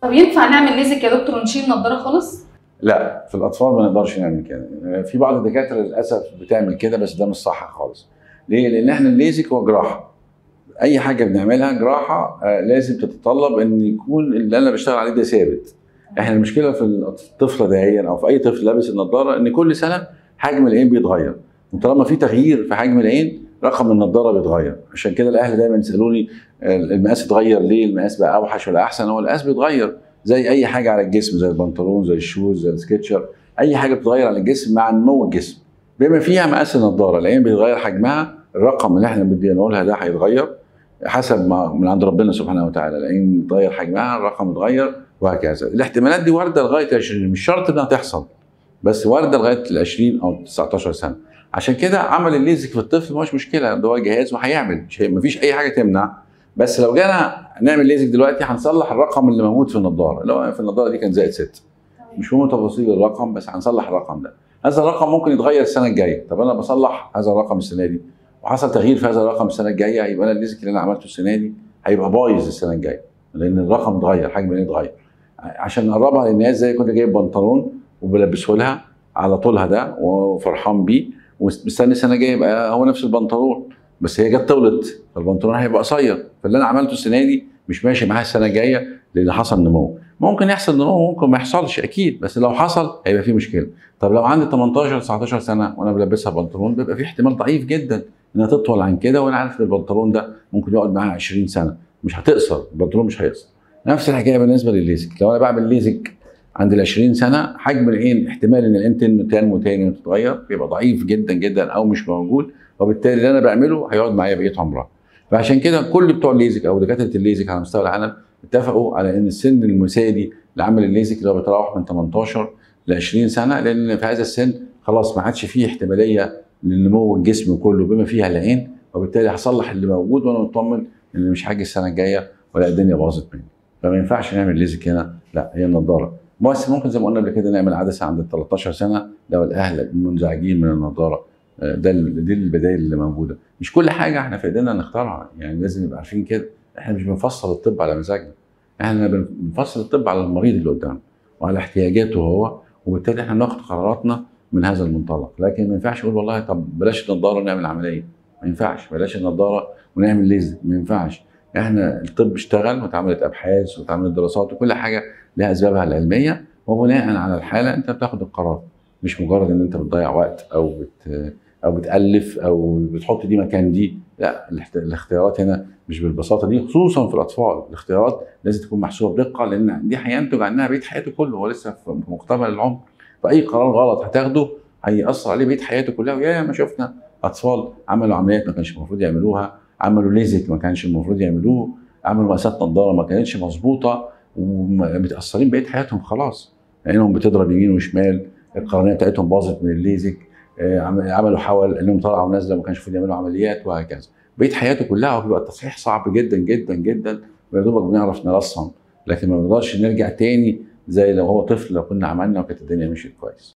طب ينفع نعمل ليزك يا دكتور ونشيل النضاره خالص؟ لا في الاطفال ما نقدرش نعمل كده في بعض الدكاتره للاسف بتعمل كده بس ده مش صح خالص ليه لان احنا الليزك هو جراحه اي حاجه بنعملها جراحه آه، لازم تتطلب ان يكون اللي انا بشتغل عليه ده ثابت احنا المشكله في الطفله دهيا او في اي طفل لابس النضاره ان كل سنه حجم العين بيتغير وطالما في تغيير في حجم العين رقم النضاره بيتغير عشان كده الاهل دايما يسالوني آه، المقاس اتغير ليه المقاس بقى اوحش ولا احسن هو المقاس بيتغير زي اي حاجه على الجسم زي البنطلون زي الشوز زي السكتشر اي حاجه بتتغير على الجسم مع نمو الجسم بما فيها مقاس النضاره العين بيتغير حجمها الرقم اللي احنا بدينا نقولها ده هيتغير حسب ما من عند ربنا سبحانه وتعالى العين تغير حجمها الرقم اتغير وهكذا الاحتمالات دي وارده لغايه 20 مش شرط انها تحصل بس وارده لغايه ال 20 او 19 سنه عشان كده عمل الليزك في الطفل مش مشكله ده هو جهاز وهيعمل مش مفيش اي حاجه تمنع بس لو جينا نعمل ليزك دلوقتي هنصلح الرقم اللي موجود في النضاره اللي هو في النضاره دي كان زائد 6 مش مهم تفاصيل الرقم بس هنصلح الرقم ده هذا الرقم ممكن يتغير السنه الجايه طب انا بصلح هذا الرقم السنه دي وحصل تغيير في هذا الرقم السنه الجايه يبقى انا الليزك اللي انا عملته السنه دي هيبقى بايظ السنه الجايه لان الرقم اتغير حجم العين اتغير عشان نقربها للناس زي كنت جايب بنطلون وبلبسه لها على طولها ده وفرحان بيه ومستني السنه الجايه يبقى هو نفس البنطلون بس هي جت طولت فالبنطلون هيبقى قصير فاللي انا عملته السنه دي مش ماشي معاها السنه الجايه لان حصل نمو ممكن يحصل نمو ممكن ما يحصلش اكيد بس لو حصل هيبقى في مشكله طب لو عندي 18 19 سنه وانا بلبسها بنطلون بيبقى في احتمال ضعيف جدا انها تطول عن كده وانا عارف ان البنطلون ده ممكن يقعد معاها 20 سنه مش هتقصر البنطلون مش هيقصر نفس الحكايه بالنسبه للليزك لو انا بعمل ليزك عند ال 20 سنه حجم العين احتمال ان العين تنمو تنمو تاني وتتغير بيبقى ضعيف جدا جدا او مش موجود وبالتالي اللي انا بعمله هيقعد معايا بقيه عمرها فعشان كده كل بتوع الليزك او دكاتره الليزك على مستوى العالم اتفقوا على ان السن المثالي لعمل الليزك اللي هو بيتراوح من 18 ل 20 سنه لان في هذا السن خلاص ما عادش فيه احتماليه لنمو الجسم كله بما فيها العين وبالتالي هصلح اللي موجود وانا مطمن ان مش حاجه السنه الجايه ولا الدنيا باظت مني فما ينفعش نعمل ليزك هنا لا هي النضاره بس ممكن زي ما قلنا قبل كده نعمل عدسه عند ال 13 سنه لو الاهل منزعجين من النضاره ده دي البدائل اللي موجوده مش كل حاجه احنا في ايدينا نختارها يعني لازم نبقى عارفين كده احنا مش بنفصل الطب على مزاجنا احنا بنفصل الطب على المريض اللي قدامنا وعلى احتياجاته هو وبالتالي احنا بناخد قراراتنا من هذا المنطلق لكن ما ينفعش نقول والله طب بلاش النضاره ونعمل عمليه ما ينفعش بلاش النضاره ونعمل ليزر ما ينفعش احنا الطب اشتغل واتعملت ابحاث واتعملت دراسات وكل حاجه لها اسبابها العلميه وبناء على الحاله انت بتاخد القرار مش مجرد ان انت بتضيع وقت او بت او بتالف او بتحط دي مكان دي لا الاختيارات هنا مش بالبساطه دي خصوصا في الاطفال الاختيارات لازم تكون محسوبه بدقه لان دي هينتج عنها بقيه حياته كله هو لسه في مقتبل العمر فاي قرار غلط هتاخده هيأثر عليه بقيه حياته كلها ويا ما شفنا اطفال عملوا عمليات ما كانش المفروض يعملوها عملوا ليزك ما كانش المفروض يعملوه عملوا مقاسات نظاره ما كانتش مظبوطه ومتاثرين بقيه حياتهم خلاص عينهم يعني بتضرب يمين وشمال القرنيه بتاعتهم باظت من الليزك عملوا حول انهم طلعوا نازله ما كانش المفروض يعملوا عمليات وهكذا بقيه حياته كلها بيبقى التصحيح صعب جدا جدا جدا ويا دوبك بنعرف نرسم لكن ما نقدرش نرجع تاني زي لو هو طفل لو كنا عملنا وكانت الدنيا مشيت كويس